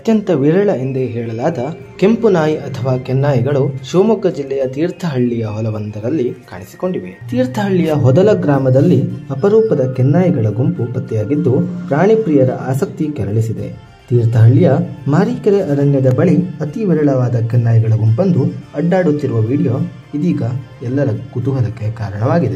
ಅತ್ಯಂತ ವಿರಳ ಎಂದೇ ಹೇಳಲಾದ ಕೆಂಪು ನಾಯಿ ಅಥವಾ ಕೆನ್ನಾಯಿಗಳು ಶಿವಮೊಗ್ಗ ಜಿಲ್ಲೆಯ ತೀರ್ಥಹಳ್ಳಿಯ ಹೊಲವೊಂದರಲ್ಲಿ ಕಾಣಿಸಿಕೊಂಡಿವೆ ತೀರ್ಥಹಳ್ಳಿಯ ಹೊದಲ ಗ್ರಾಮದಲ್ಲಿ ಅಪರೂಪದ ಕೆನ್ನಾಯಿಗಳ ಗುಂಪು ಪತ್ತೆಯಾಗಿದ್ದು ಪ್ರಾಣಿ ಪ್ರಿಯರ ಆಸಕ್ತಿ ಕೆರಳಿಸಿದೆ ತೀರ್ಥಹಳ್ಳಿಯ ಮಾರಿಕೆರೆ ಅರಣ್ಯದ ಬಳಿ ಅತಿ ವಿರಳವಾದ ಕೆನ್ನಾಯಿಗಳ ಗುಂಪೊಂದು ಅಡ್ಡಾಡುತ್ತಿರುವ ವಿಡಿಯೋ ಇದೀಗ ಎಲ್ಲರ ಕುತೂಹಲಕ್ಕೆ ಕಾರಣವಾಗಿದೆ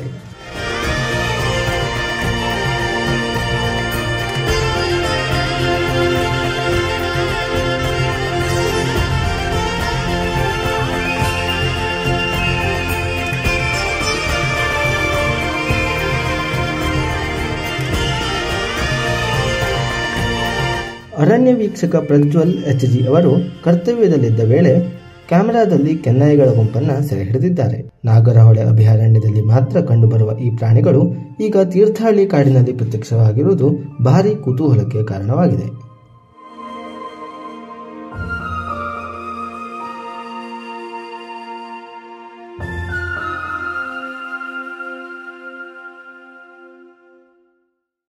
ಅರಣ್ಯ ವೀಕ್ಷಕ ಪ್ರಜ್ವಲ್ ಎಚ್ ಜಿ ಅವರು ಕರ್ತವ್ಯದಲ್ಲಿದ್ದ ವೇಳೆ ಕ್ಯಾಮೆರಾದಲ್ಲಿ ಕೆನ್ನಾಯಿಗಳ ಗುಂಪನ್ನ ಸೆರೆ ಹಿಡಿದಿದ್ದಾರೆ ನಾಗರಹೊಳೆ ಅಭಯಾರಣ್ಯದಲ್ಲಿ ಮಾತ್ರ ಕಂಡುಬರುವ ಈ ಪ್ರಾಣಿಗಳು ಈಗ ತೀರ್ಥಹಳ್ಳಿ ಕಾಡಿನಲ್ಲಿ ಪ್ರತ್ಯಕ್ಷವಾಗಿರುವುದು ಭಾರಿ ಕುತೂಹಲಕ್ಕೆ ಕಾರಣವಾಗಿದೆ